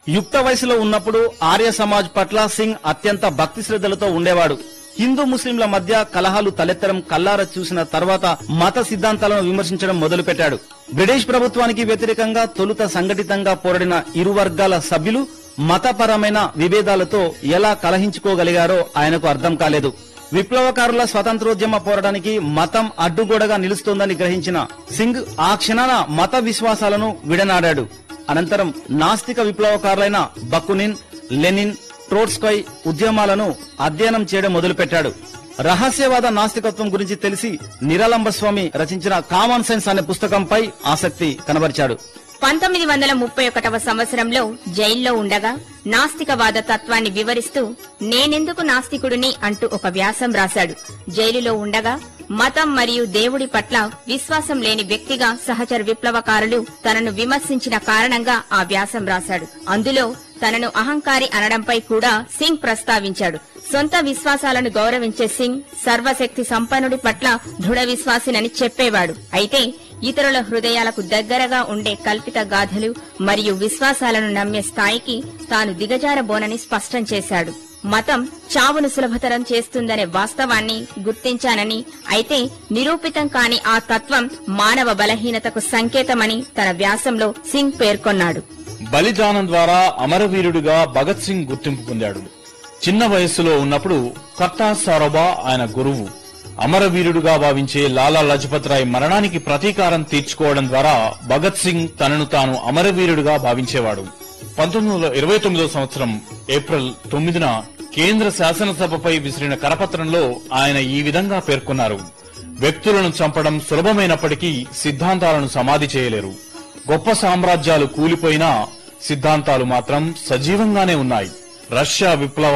యుక్త వయసులో ఉన్నప్పుడు ఆర్య సమాజ్ పట్ల సింగ్ అత్యంత భక్తి శ్రద్ధలతో ఉండేవాడు హిందూ ముస్లింల మధ్య కలహాలు తలెత్తడం కల్లార చూసిన తర్వాత మత సిద్ధాంతాలను విమర్శించడం మొదలుపెట్టాడు బ్రిటిష్ ప్రభుత్వానికి వ్యతిరేకంగా తొలుత సంఘటితంగా పోరాడిన ఇరు వర్గాల సభ్యులు మతపరమైన విభేదాలతో ఎలా కలహించుకోగలిగారో ఆయనకు అర్థం కాలేదు విప్లవకారుల స్వతంత్రోద్యమ పోరాటానికి మతం అడ్డుగోడగా నిలుస్తోందని గ్రహించిన సింగ్ ఆ క్షణాన మత విశ్వాసాలను విడనాడాడు అనంతరం నాస్తిక విప్లవకారులైన బకునిన్ లెనిన్ ట్రోట్స్కాయ్ ఉద్యమాలను అధ్యయనం చేయడం మొదలుపెట్టాడు రహస్యవాద నాస్తికత్వం గురించి తెలిసి నిరాలంబ స్వామి రచించిన కామన్ సెన్స్ అనే పుస్తకంపై ఆసక్తి కనబరిచాడు పంతొమ్మిది వందల ముప్పై ఒకటవ సంవత్సరంలో జైల్లో ఉండగా నాస్తికవాద తత్వాన్ని వివరిస్తూ నేనెందుకు నాస్తికుడిని అంటూ ఒక వ్యాసం రాశాడు జైలులో ఉండగా మతం మరియు దేవుడి పట్ల విశ్వాసం లేని వ్యక్తిగా సహచర విప్లవకారులు తనను విమర్శించిన కారణంగా ఆ వ్యాసం రాశాడు అందులో తనను అహంకారి అనడంపై కూడా సింగ్ ప్రస్తావించాడు సొంత విశ్వాసాలను గౌరవించే సింగ్ సర్వశక్తి సంపన్నుడి పట్ల దృఢ విశ్వాసినని చెప్పేవాడు అయితే ఇతరుల హృదయాలకు దగ్గరగా ఉండే కల్పిత గాథలు మరియు విశ్వాసాలను నమ్మే స్థాయికి తాను దిగజారబోనని స్పష్టం చేశాడు మతం చావును సులభతరం చేస్తుందనే వాస్తవాన్ని గుర్తించానని అయితే నిరూపితం కాని ఆ తత్వం మానవ బలహీనతకు సంకేతమని తన వ్యాసంలో సింగ్ పేర్కొన్నాడు బలిదానం ద్వారా అమరవీరుడిగా భగత్ సింగ్ గుర్తింపు పొందాడు చిన్న వయస్సులో ఉన్నప్పుడు కర్తా సారోబా ఆయన గురువు అమరవీరుడుగా భావించే లాలా లజపత్ రాయ్ మరణానికి ప్రతీకారం తీర్చుకోవడం ద్వారా భగత్ సింగ్ తనను తాను అమరవీరుడుగా భావించేవాడు పంతొమ్మిది వందల ఇరవై తొమ్మిదో సంవత్సరం ఏప్రిల్ తొమ్మిదిన కేంద్ర శాసనసభపై విసిరిన కరపత్రంలో ఆయన ఈ విధంగా పేర్కొన్నారు వ్యక్తులను చంపడం సులభమైనప్పటికీ సిద్ధాంతాలను సమాధి చేయలేరు గొప్ప సామ్రాజ్యాలు కూలిపోయినా సిద్ధాంతాలు మాత్రం సజీవంగానే ఉన్నాయి రష్యా విప్లవ